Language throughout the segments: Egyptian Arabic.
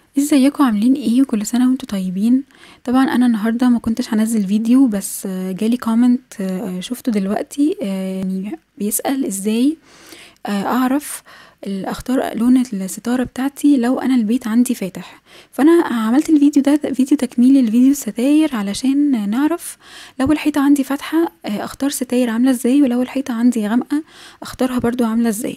ازيكم عاملين ايه وكل سنة وانتم طيبين طبعا انا النهاردة ما كنتش هنزل فيديو بس آه، جالي كومنت شفته دلوقتي آه، يعني بيسأل ازاي آه، اعرف ال- اختار لون الستارة بتاعتي لو انا البيت عندي فاتح فانا عملت الفيديو ده فيديو تكميلي لفيديو الستاير علشان نعرف لو الحيطة عندي فاتحة آه، اختار ستاير عاملة ازاي ولو الحيطة عندي غامقة اختارها برضو عاملة ازاي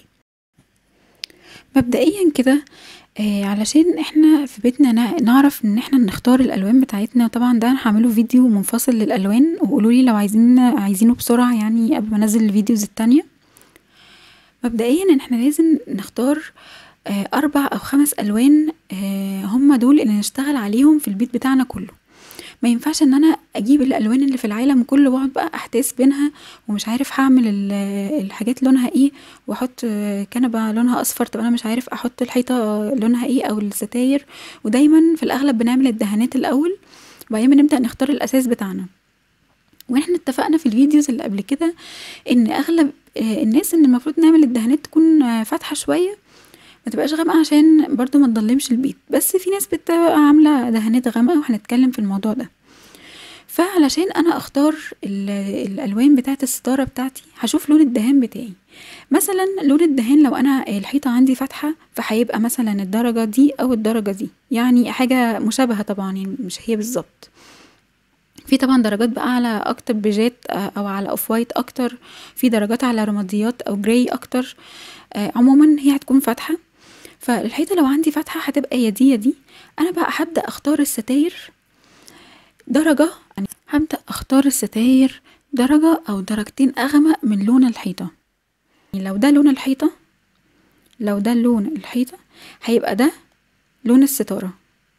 مبدئيا كده آه علشان احنا في بيتنا نع- نعرف ان احنا نختار الالوان بتاعتنا وطبعا ده انا هعمله فيديو منفصل للالوان وقولولي لو عايزين عايزينه بسرعة يعني قبل ما انزل الفيديوز التانية مبدئيا ان احنا لازم نختار آه اربع او خمس الوان آه هم دول اللي نشتغل عليهم في البيت بتاعنا كله ما ينفعش ان انا اجيب الالوان اللي في العالم كله واقعد بقى احتاس بينها ومش عارف هعمل ال- الحاجات لونها ايه واحط آه، كنبه لونها اصفر طب انا مش عارف احط الحيطه لونها ايه او الستاير ودايما في الاغلب بنعمل الدهانات الاول وبعدين بنبدا نختار الاساس بتاعنا واحنا اتفقنا في الفيديوز اللي قبل كده ان اغلب آه، الناس ان المفروض نعمل الدهانات تكون آه، فاتحه شويه ما تبقاش غامقه عشان برضو ما تضلمش البيت بس في ناس بتبقى عامله دهانات غامقه وهنتكلم في الموضوع ده فعلشان انا اختار ال- الالوان بتاعه الستاره بتاعتي هشوف لون الدهان بتاعي مثلا لون الدهان لو انا الحيطه عندي فاتحه فهيبقى مثلا الدرجه دي او الدرجه دي يعني حاجه مشابهه طبعا يعني مش هي بالظبط في طبعا درجات بقى على اكتر بيجات آه، او على اوف وايت اكتر في درجات على رماديات او جراي اكتر آه، عموما هي هتكون فاتحه فالحيطه لو عندي فاتحه هتبقى يا دي يا دي انا بقى هبدا اختار الستاير درجه يعني هبدا اختار الستاير درجه او درجتين اغمق من لون الحيطه يعني لو ده لون الحيطه لو ده لون الحيطه هيبقى ده لون الستاره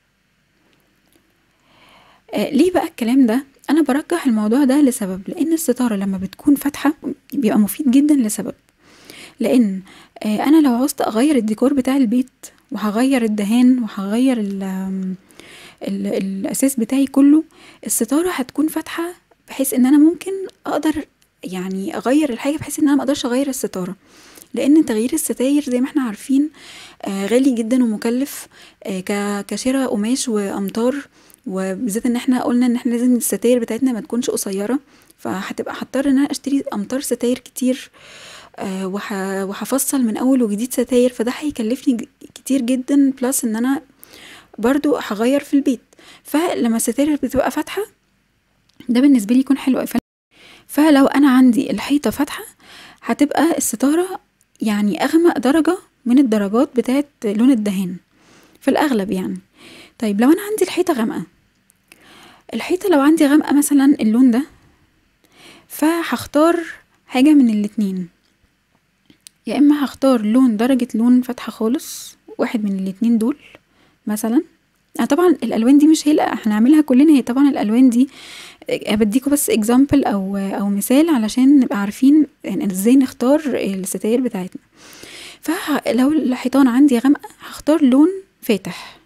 آه ليه بقى الكلام ده انا برجح الموضوع ده لسبب لان الستاره لما بتكون فاتحه بيبقى مفيد جدا لسبب لان آه انا لو عوزت اغير الديكور بتاع البيت وهغير الدهان وهغير ال ال الاساس بتاعي كله الستاره هتكون فاتحه بحيث ان انا ممكن اقدر يعني اغير الحاجه بحيث ان انا مقدرش اغير الستاره لان تغيير الستاير زي ما احنا عارفين آه غالي جدا ومكلف آه ك- كشراء قماش وامطار وبالذات ان احنا قلنا ان احنا لازم الستاير بتاعتنا ما تكونش قصيره فهتبقى هضطر ان انا اشتري امطار ستاير كتير آه وه- وهفصل من اول وجديد ستاير فده هيكلفني ج- كتير جدا بلس ان انا برضو هغير في البيت فلما الستاير بتبقى فاتحه ده بالنسبه لي يكون حلو أوي. فلو انا عندي الحيطه فاتحه هتبقى الستاره يعني اغمق درجه من الدرجات بتاعت لون الدهان في الاغلب يعني طيب لو انا عندي الحيطه غامقه الحيطه لو عندي غامقه مثلا اللون ده فهختار حاجه من الاتنين يا اما هختار لون درجه لون فاتحه خالص واحد من الاتنين دول مثلا آه طبعا الالوان دي مش هي اللي هنعملها كلنا هي طبعا الالوان دي آه، بديكوا بس اكزامبل او او مثال علشان نبقى عارفين يعني ازاي نختار الستاير بتاعتنا فلو الحيطان عندي غامقه هختار لون فاتح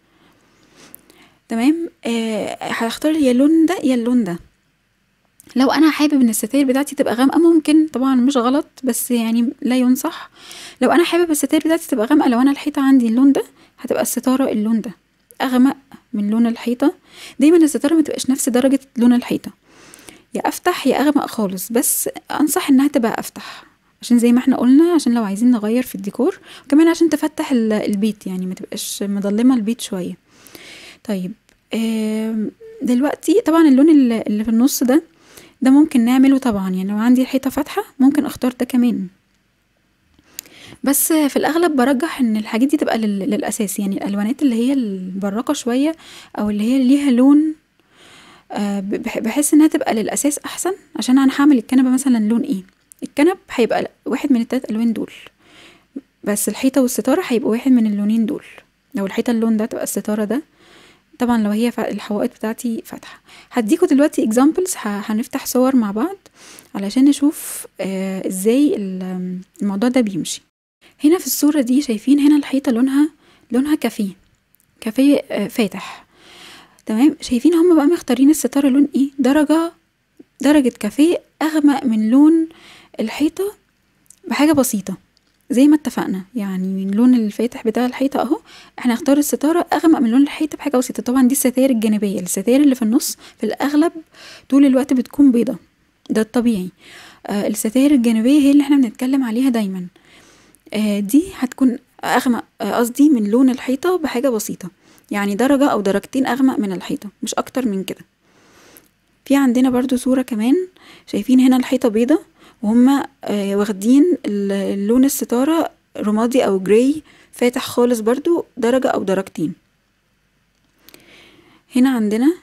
تمام آه هختار يا اللون ده يا اللون ده لو انا حابب ان الستاير بتاعتي تبقى غامقه ممكن طبعا مش غلط بس يعني لا ينصح لو انا حابب الستاير بتاعتي تبقى غامقه لو انا الحيطه عندي اللون ده هتبقى الستاره اللون ده اغمق من لون الحيطه دايما الستاره ما تبقاش نفس درجه لون الحيطه يا افتح يا اغمق خالص بس انصح انها تبقى افتح عشان زي ما احنا قلنا عشان لو عايزين نغير في الديكور وكمان عشان تفتح ال- البيت يعني ما تبقاش مظلمه البيت شويه طيب آم، دلوقتي طبعا اللون اللي اللي في النص ده ده ممكن نعمله طبعا يعني لو عندي الحيطه فاتحه ممكن اختار ده كمان بس في الاغلب برجح ان الحاجات دي تبقى لل- للاساس يعني الالوانات اللي هي البراقه شويه او اللي هي ليها لون آه، بح- بحس انها تبقى للاساس احسن عشان انا هعمل الكنبه مثلا لون ايه الكنب هيبقى واحد من التلات الوان دول بس الحيطه والستاره هيبقوا واحد من اللونين دول لو الحيطه اللون ده تبقى الستاره ده طبعا لو هي فا- الحوائط بتاعتي فاتحه هديكوا دلوقتي examples ه- هنفتح صور مع بعض علشان نشوف آه ازاي ال- الموضوع ده بيمشي هنا في الصورة دي شايفين هنا الحيطة لونها لونها كافيه كافيه آه فاتح تمام شايفين هما بقى مختارين الستارة لون ايه درجة درجة كافيه أغمق من لون الحيطة بحاجة بسيطة زي ما اتفقنا يعني اللون الفاتح بتاع الحيطة اهو احنا هنختار الستارة اغمق من لون الحيطة بحاجة بسيطة طبعا دي الستاير الجانبية الستاير اللي في النص في الاغلب طول الوقت بتكون بيضة ده الطبيعي آه الستاير الجانبية هي اللي احنا بنتكلم عليها دايما آه دي هتكون اغمق آه، قصدي من لون الحيطة بحاجة بسيطة يعني درجة او درجتين اغمق من الحيطة مش اكتر من كده في عندنا برضو صورة كمان شايفين هنا الحيطة بيضة وهما آه، واخدين ال- اللون الستارة رمادي او جراي فاتح خالص برضو درجة او درجتين هنا عندنا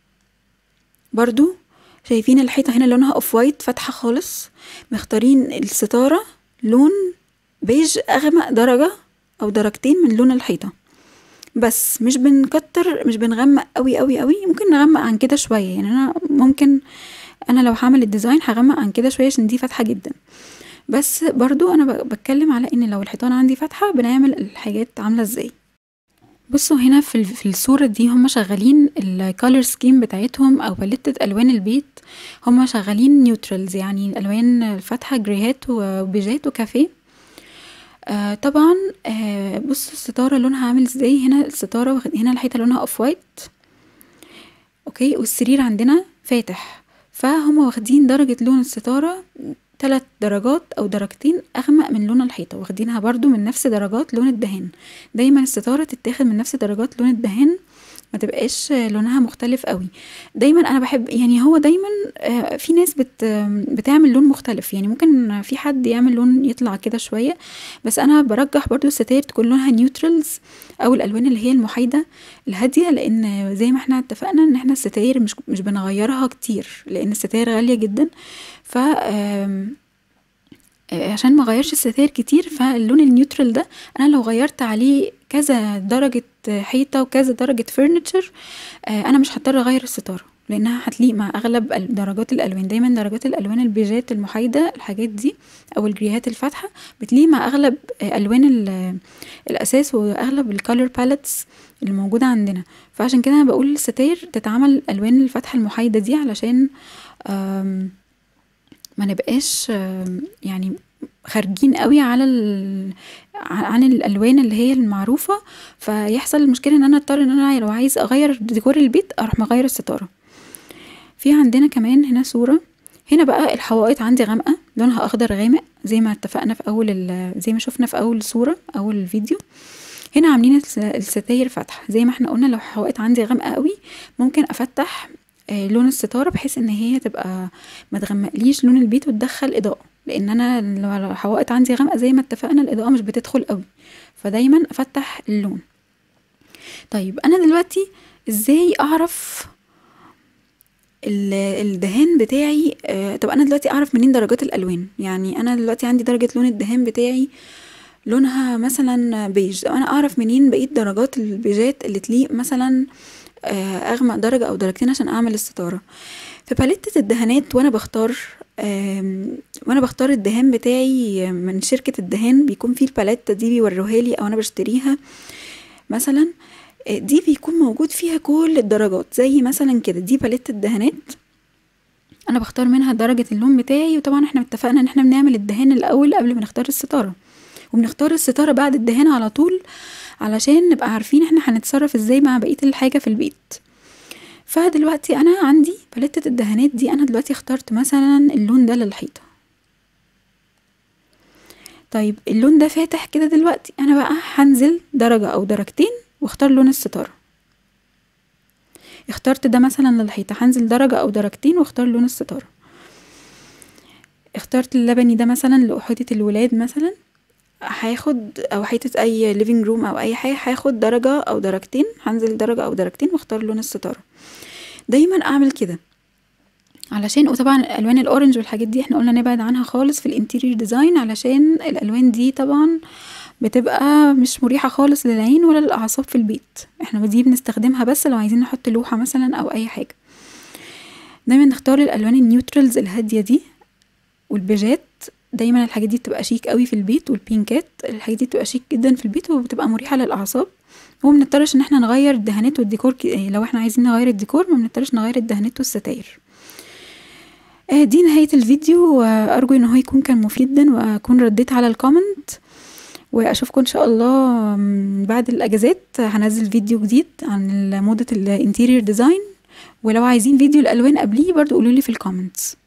برضو شايفين الحيطة هنا لونها اوف وايت فاتحة خالص مختارين الستارة لون بيج اغمق درجة او درجتين من لون الحيطة بس مش بنكتر مش بنغمق قوي قوي قوي ممكن نغمق عن كده شوية يعني انا ممكن انا لو هعمل الديزاين هغمق عن كده شوية عشان دي فاتحة جدا بس برضو انا ب- بتكلم على ان لو الحيطان عندي فاتحة بنعمل الحاجات عاملة ازاي بصوا هنا في ال- في الصورة دي هم شغالين الكالر سكيم بتاعتهم او باليتة الوان البيت هم شغالين نيوترالز يعني الالوان الفاتحة جريهات وبيجات وكافيه آه طبعا آه بصوا الستارة لونها عامل ازاي هنا الستارة واخد- هنا الحيطة لونها اوف وايت اوكي والسرير عندنا فاتح فهم واخدين درجة لون الستارة تلات درجات او درجتين اغمق من لون الحيطة واخدينها برضو من نفس درجات لون الدهان دايما الستارة تتاخد من نفس درجات لون الدهان ما تبقاش لونها مختلف قوي دايما انا بحب يعني هو دايما آه، في ناس بت بتعمل لون مختلف يعني ممكن في حد يعمل لون يطلع كده شوية بس انا برجح برضو الستاير تكون لونها نيوترالز او الالوان اللي هي المحايدة الهادية لان زي ما احنا اتفقنا ان احنا الستاير مش مش بنغيرها كتير لان الستاير غالية جدا ف آم، آه، عشان ما اغيرش الستاير كتير فاللون النيوترال ده انا لو غيرت عليه كذا درجة حيطة وكذا درجة فرنتشر انا مش هضطر اغير الستارة لانها هتليق مع اغلب ال- درجات الالوان دايما درجات الالوان البيجات المحايدة الحاجات دي او الجريهات الفاتحة بتليق مع اغلب آه، الوان ال- الاساس واغلب الكالر باليتس اللي موجودة عندنا فعشان كده انا بقول الستاير تتعمل الوان الفاتحة المحايدة دي علشان آم، ما نبقاش آم، يعني خارجين قوي على ال... عن الالوان اللي هي المعروفه فيحصل المشكله ان انا اضطر ان انا لو عايز اغير ديكور البيت اروح مغير الستاره في عندنا كمان هنا صوره هنا بقى الحوائط عندي غامقه لونها اخضر غامق زي ما اتفقنا في اول ال... زي ما شفنا في اول صوره اول الفيديو هنا عاملين الس- الستاير فاتحه زي ما احنا قلنا لو الحوائط عندي غامقه قوي ممكن افتح آه، لون الستاره بحيث ان هي تبقى ما تغمقليش لون البيت وتدخل اضاءه لان انا لو الحوائط عندي غامقه زي ما اتفقنا الاضاءه مش بتدخل قوي فدايما افتح اللون طيب انا دلوقتي ازاي اعرف ال- الدهان بتاعي آه، طب انا دلوقتي اعرف منين درجات الالوان يعني انا دلوقتي عندي درجه لون الدهان بتاعي لونها مثلا بيج طب انا اعرف منين بقيه درجات البيجات اللي تليق مثلا آه، اغمق درجه او درجتين عشان اعمل الستاره في باليتة الدهانات وانا بختار آم، وانا بختار الدهان بتاعي من شركة الدهان بيكون فيه الباليتة دي بيوروها لي او انا بشتريها مثلا آه، دي بيكون موجود فيها كل الدرجات زي مثلا كده دي باليتة الدهانات انا بختار منها درجة اللون بتاعي وطبعا احنا اتفقنا ان احنا بنعمل الدهان الاول قبل ما نختار الستارة وبنختار الستارة بعد الدهان على طول علشان نبقى عارفين احنا هنتصرف ازاي مع بقية الحاجة في البيت فدلوقتي انا عندي باليتة الدهانات دي انا دلوقتي اخترت مثلا اللون ده للحيطة طيب اللون ده فاتح كده دلوقتي انا بقى هنزل درجة او درجتين واختار لون الستارة اخترت ده مثلا للحيطة هنزل درجة او درجتين واختار لون الستارة اخترت اللبني ده مثلا لأحيطة الولاد مثلا هاخد او حيطة اي ليفينج روم او اي حاجة هاخد درجة او درجتين هنزل درجة او درجتين واختار لون الستارة دايما اعمل كده علشان وطبعا الوان الاورنج والحاجات دي احنا قلنا نبعد عنها خالص في الانتيريور ديزاين علشان الالوان دي طبعا بتبقى مش مريحة خالص للعين ولا للاعصاب في البيت احنا دي بنستخدمها بس لو عايزين نحط لوحة مثلا او اي حاجة دايما نختار الالوان النيوترالز الهادية دي والبيجات دايما الحاجات دي بتبقى شيك قوي في البيت والبينكات الحاجات دي بتبقى شيك جدا في البيت وبتبقى مريحة للاعصاب ومنضطرش ان احنا نغير الدهانات والديكور ك- يعني لو احنا عايزين نغير الديكور ما بنضطرش نغير الدهانات والستاير آه، دي نهاية الفيديو وأرجو إن هو يكون كان مفيد جدا وأكون رديت على الكومنت واشوفكم ان شاء الله بعد الاجازات هنزل فيديو جديد عن موضة الانتيريور ديزاين ولو عايزين فيديو الالوان قبليه برضو قولولي في الكومنتس